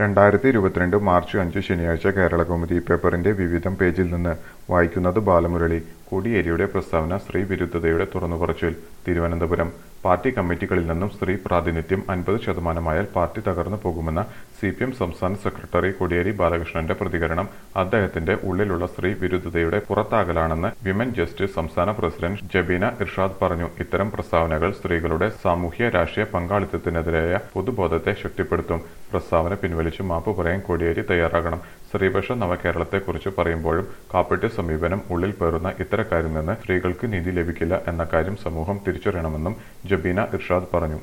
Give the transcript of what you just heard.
രണ്ടായിരത്തി ഇരുപത്തിരണ്ട് മാർച്ച് അഞ്ച് ശനിയാഴ്ച കേരളകൗമുദി പേപ്പറിന്റെ വിവിധം പേജിൽ നിന്ന് വായിക്കുന്നത് ബാലമുരളി കോടിയേരിയുടെ പ്രസ്താവന സ്ത്രീ വിരുദ്ധതയുടെ തുറന്നുപറച്ചിൽ തിരുവനന്തപുരം പാർട്ടി കമ്മിറ്റികളിൽ നിന്നും സ്ത്രീ പ്രാതിനിധ്യം അൻപത് ശതമാനമായാൽ പാർട്ടി തകർന്നു പോകുമെന്ന സി പി എം സംസ്ഥാന സെക്രട്ടറി കോടിയേരി ബാലകൃഷ്ണന്റെ പ്രതികരണം അദ്ദേഹത്തിന്റെ ഉള്ളിലുള്ള സ്ത്രീ വിരുദ്ധതയുടെ പുറത്താകലാണെന്ന് വിമൻ ജസ്റ്റിസ് സംസ്ഥാന പ്രസിഡന്റ് ജബീന ഇർഷാദ് പറഞ്ഞു ഇത്തരം പ്രസ്താവനകൾ സ്ത്രീകളുടെ സാമൂഹ്യ രാഷ്ട്രീയ പങ്കാളിത്തത്തിനെതിരായ പൊതുബോധത്തെ ശക്തിപ്പെടുത്തും പ്രസ്താവന പിൻവലിച്ചു മാപ്പ് പറയാൻ കോടിയേരി തയ്യാറാകണം സ്ത്രീപക്ഷ നവകേരളത്തെക്കുറിച്ച് പറയുമ്പോഴും കാപ്പറ്റ്യ സമീപനം ഉള്ളിൽ പേറുന്ന ഇത്തരക്കാരിൽ നിന്ന് സ്ത്രീകൾക്ക് നീതി ലഭിക്കില്ല എന്ന കാര്യം സമൂഹം തിരിച്ചറിയണമെന്നും ജബീന ഇർഷാദ് പറഞ്ഞു